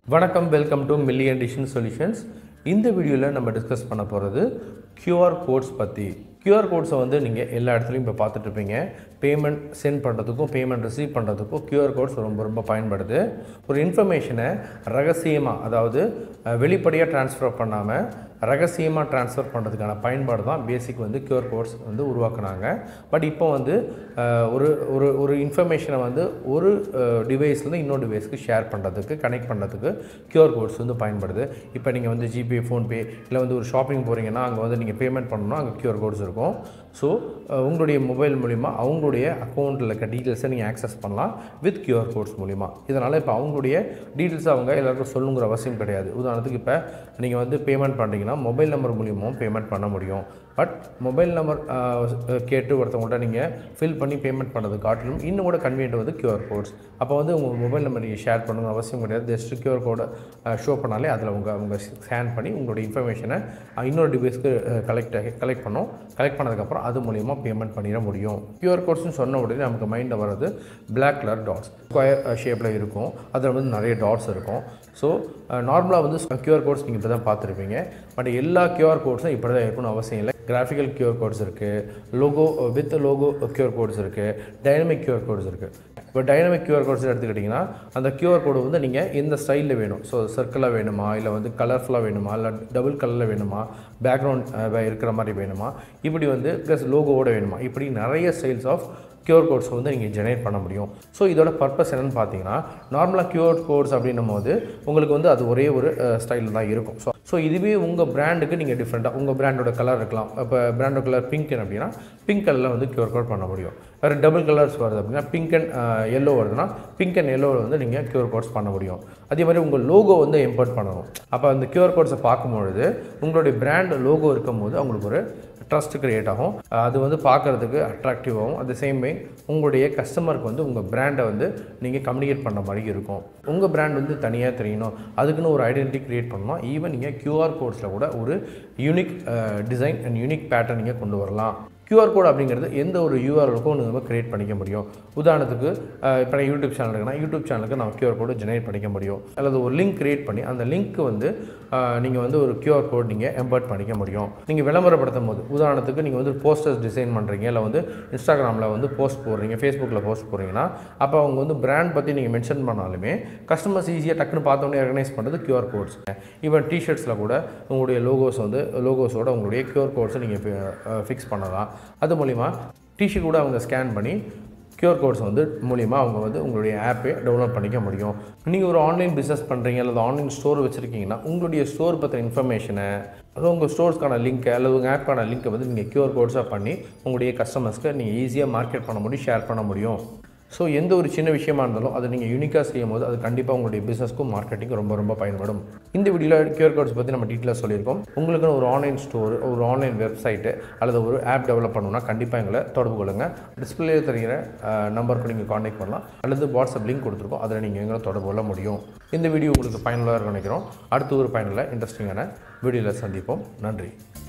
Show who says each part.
Speaker 1: வணக்கம் welcome to million டிஷன் solutions இந்த வீடியோவில் நம்ம டிஸ்கஸ் பண்ண போகிறது QR கோட்ஸ் பற்றி QR கோட்ஸை வந்து நீங்கள் எல்லா இடத்துலையும் இப்போ பார்த்துட்டு இருப்பீங்க பேமெண்ட் சென்ட் பண்ணுறதுக்கும் பேமெண்ட் ரிசீவ் பண்ணுறதுக்கும் QR கோட்ஸ் ரொம்ப ரொம்ப பயன்படுது ஒரு இன்ஃபர்மேஷனை ரகசியமாக அதாவது வெளிப்படையாக ட்ரான்ஸ்ஃபர் பண்ணாமல் ரகசியமாக ட்ரான்ஸ்ஃபர் பண்ணுறதுக்கான பயன்பாடு தான் பேசிக் வந்து QR கோட்ஸ் வந்து உருவாக்குனாங்க பட் இப்போ வந்து அஹ், ஒரு ஒரு ஒரு இன்ஃபர்மேஷனை வந்து ஒரு டிவைஸ்லேருந்து இன்னொரு டிவைஸ்க்கு ஷேர் பண்ணுறதுக்கு கனெக்ட் பண்ணுறதுக்கு QR கோட்ஸ் வந்து பயன்படுது இப்போ நீங்கள் வந்து ஜிபே ஃபோன்பே இல்லை வந்து ஒரு ஷாப்பிங் போகிறீங்கன்னா அங்கே வந்து நீங்கள் பேமெண்ட் பண்ணணும்னா அங்கே QR கோட்ஸ் இருக்கும் ஸோ உங்களுடைய மொபைல் மூலிமா அவங்களுடைய அக்கௌண்ட்டில் இருக்க டீட்டெயில்ஸை நீங்கள் ஆக்சஸ் பண்ணலாம் வித் QR கோட்ஸ் மூலிமா இதனால் இப்போ அவங்களுடைய டீட்டெயில்ஸ் அவங்க எல்லாருக்கும் சொல்லுங்கிற அவசியம் கிடையாது உதாரணத்துக்கு இப்போ நீங்கள் வந்து பேமெண்ட் பண்ணுறீங்கன்னா மொபைல் நம்பர் மூலியமாகவும் பேமெண்ட் பண்ண முடியும் பட் மொபைல் நம்பர் கேட்டு ஒருத்தவங்கள்ட்ட நீங்கள் ஃபில் பண்ணி பேமெண்ட் பண்ணது காட்டிலும் இன்னும் கூட கன்வீனியன்ட் வந்து QR கோட்ஸ் அப்போ வந்து உங்கள் மொபைல் நம்பர் நீங்கள் ஷேர் பண்ணணுங்கிற அவசியம் கிடையாது ஜஸ்ட் QR கோடை ஷோ பண்ணாலே அதில் உங்கள் அவங்க ஸ்கேன் பண்ணி உங்களுடைய இன்ஃபர்மேஷனை இன்னொரு டிவைஸ்க்கு கலெக்ட் கலெக்ட் பண்ணோம் கலெக்ட் பண்ணதுக்கப்புறம் அது மூலிமா பேமெண்ட் பண்ணிட முடியும் QR கோட்ஸ்னு சொன்ன உடனே நமக்கு மைண்டில் வர்றது பிளாக் கலர் டாட்ஸ் ஸ்கொயர் ஷேப்பில் இருக்கும் அதில் வந்து நிறைய டாட்ஸ் இருக்கும் ஸோ நார்மலாக வந்து QR கோட்ஸ் நீங்கள் இப்போ தான் பார்த்துருப்பீங்க பட் எல்லா QR கோட்ஸும் இப்படி தான் இருக்கணும்னு அவசியம் இல்லை கிராஃபிக்கல் QR கோட்ஸ் இருக்குது logo with logo QR codes இருக்குது டைனமிக் QR கோட்ஸ் இருக்குது இப்போ டைனமிக் QR கோட்ஸ் எடுத்துக்கிட்டிங்கன்னா அந்த QR கோடு வந்து நீங்கள் எந்த ஸ்டைலில் வேணும் ஸோ சர்க்கிளாக வேணுமா இல்லை வந்து கலர்ஃபுல்லாக வேணுமா இல்லை டபுள் கலரில் வேணுமா பேக்ரவுண்ட் இருக்கிற மாதிரி வேணுமா இப்படி வந்து ப்ளஸ் லோகோவோட வேணுமா இப்படி நிறைய ஸ்டைல்ஸ் ஆஃப் QR கோட்ஸ் வந்து நீங்கள் ஜெனரேட் பண்ண முடியும் ஸோ இதோட பர்பஸ் என்னென்னு பார்த்தீங்கன்னா நார்மலாக QR கோட்ஸ் அப்படின்னும் போது உங்களுக்கு வந்து அது ஒரே ஒரு ஸ்டைலில் தான் இருக்கும் ஸோ ஸோ இதுவே உங்கள் பிராண்டுக்கு நீங்கள் டிஃப்ரெண்ட்டாக உங்கள் பிராண்டோட கலர் இருக்கலாம் இப்போ பிராண்டோட கலர் பிங்க் அப்படின்னா பிங்க் கலரில் வந்து QR கோட் பண்ண முடியும் வேறு டபுள் கலர்ஸ் வருது அப்படின்னா பிங்க் அண்ட் எல்லோ வருதுன்னா பிங்க் அண்ட் எல்லோவில் வந்து நீங்கள் QR கோட்ஸ் பண்ண முடியும் அதே மாதிரி உங்கள் லோகோ வந்து இம்போர்ட் பண்ணணும் அப்போ அந்த QR கோட்ஸை பார்க்கும்பொழுது உங்களுடைய பிராண்ட் லோகோ இருக்கும்போது அவங்களுக்கு ஒரு ட்ரஸ்ட் கிரியேட் ஆகும் அது வந்து பார்க்குறதுக்கு அட்ராக்டிவாகவும் அட் த சேம் வே உங்களுடைய கஸ்டமருக்கு வந்து உங்கள் பிராண்டை வந்து நீங்கள் கம்யூனிகேட் பண்ண மாதிரி இருக்கும் உங்கள் பிராண்ட் வந்து தனியாக தெரியணும் அதுக்குன்னு ஒரு ஐடென்டிட்டி கிரியேட் பண்ணணும் ஈவன் நீங்கள் QR கோட்ஸில் கூட ஒரு unique design and unique pattern நீங்கள் கொண்டு வரலாம் QR கோட் அப்படிங்கிறது எந்த ஒரு யூஆர்எலுக்கும் நம்ம கிரியேட் பண்ணிக்க முடியும் உதாரணத்துக்கு இப்போ நான் யூடியூப் சேனல் இருக்குன்னா யூடியூப் சேனலுக்கு நான் QR கோடு ஜெனரேட் பண்ணிக்க முடியும் அல்லது ஒரு லிங்க் கிரியேட் பண்ணி அந்த லிங்க் வந்து நீங்கள் வந்து ஒரு QR கோட் நீங்கள் எம்பர்ட் பண்ணிக்க முடியும் நீங்கள் விளம்பரப்படுத்தும் போது உதாரணத்துக்கு நீங்கள் வந்து போஸ்டர்ஸ் டிசைன் பண்ணுறீங்க இல்லை வந்து இன்ஸ்டாகிராமில் வந்து போஸ்ட் போடுறீங்க ஃபேஸ்புக்கில் போஸ்ட் போடுறீங்கன்னா அப்போ அவங்க வந்து பிராண்ட் பற்றி நீங்கள் மென்ஷன் பண்ணாலுமே கஸ்டமர்ஸ் ஈஸியாக டக்குன்னு பார்த்தோன்னே ரெகனைஸ் பண்ணுறது QR கோட்ஸ் ஈவன் டிஷர்ட்ஸில் கூட உங்களுடைய லோகோஸ் வந்து லோகோஸோட உங்களுடைய QR கோட்ஸை நீங்கள் ஃபிக்ஸ் பண்ணலாம் அது மூலிமா டிஷர்ட் கூட அவங்க ஸ்கேன் பண்ணி QR கோட்ஸ் வந்து மூலிமா அவங்க வந்து உங்களுடைய ஆப்பை டவுன்லோட் பண்ணிக்க முடியும் நீங்கள் ஒரு ஆன்லைன் பிஸ்னஸ் பண்ணுறீங்க அல்லது ஆன்லைன் ஸ்டோர் வச்சுருக்கீங்கன்னா உங்களுடைய ஸ்டோர் பற்றின இன்ஃபர்மேஷனை அது உங்கள் ஸ்டோர்ஸ்க்கான லிங்க்கை அல்லது உங்கள் ஆப்க்கான லிங்க்கை வந்து நீங்கள் QR கோட்ஸாக பண்ணி உங்களுடைய கஸ்டமர்ஸ்க்கு நீங்கள் ஈஸியாக மார்க்கெட் பண்ண முடியும் ஷேர் பண்ண முடியும் ஸோ எந்த ஒரு சின்ன விஷயமா இருந்தாலும் அதை நீங்கள் யூனிக்காக செய்யும் போது அது கண்டிப்பாக உங்களுடைய பிஸ்னஸ்க்கும் மார்க்கெட்டிங்கும் ரொம்ப ரொம்ப பயன்படும் இந்த வீடியோவில் QR கோட்ஸ் பற்றி நம்ம டீட்டெயிலாக சொல்லியிருக்கோம் உங்களுக்குன்னு ஒரு ஆன்லைன் ஸ்டோர் ஒரு ஆன்லைன் வெப்சைட்டு அல்லது ஒரு ஆப் டெவலப் பண்ணணும்னா கண்டிப்பாக எங்களை தொடர்பு கொள்ளுங்கள் டிஸ்பிளே தெரிகிற நம்பருக்கு நீங்கள் காண்டாக்ட் பண்ணலாம் அல்லது வாட்ஸ்அப் லிங்க் கொடுத்துருக்கோம் அதில் நீங்கள் எங்களை தொடர்பு கொள்ள முடியும் இந்த வீடியோ உங்களுக்கு பயனுள்ளதாக நினைக்கிறோம் அடுத்த ஒரு பயனுள்ள இன்ட்ரெஸ்டிங்கான வீடியோவில் சந்திப்போம் நன்றி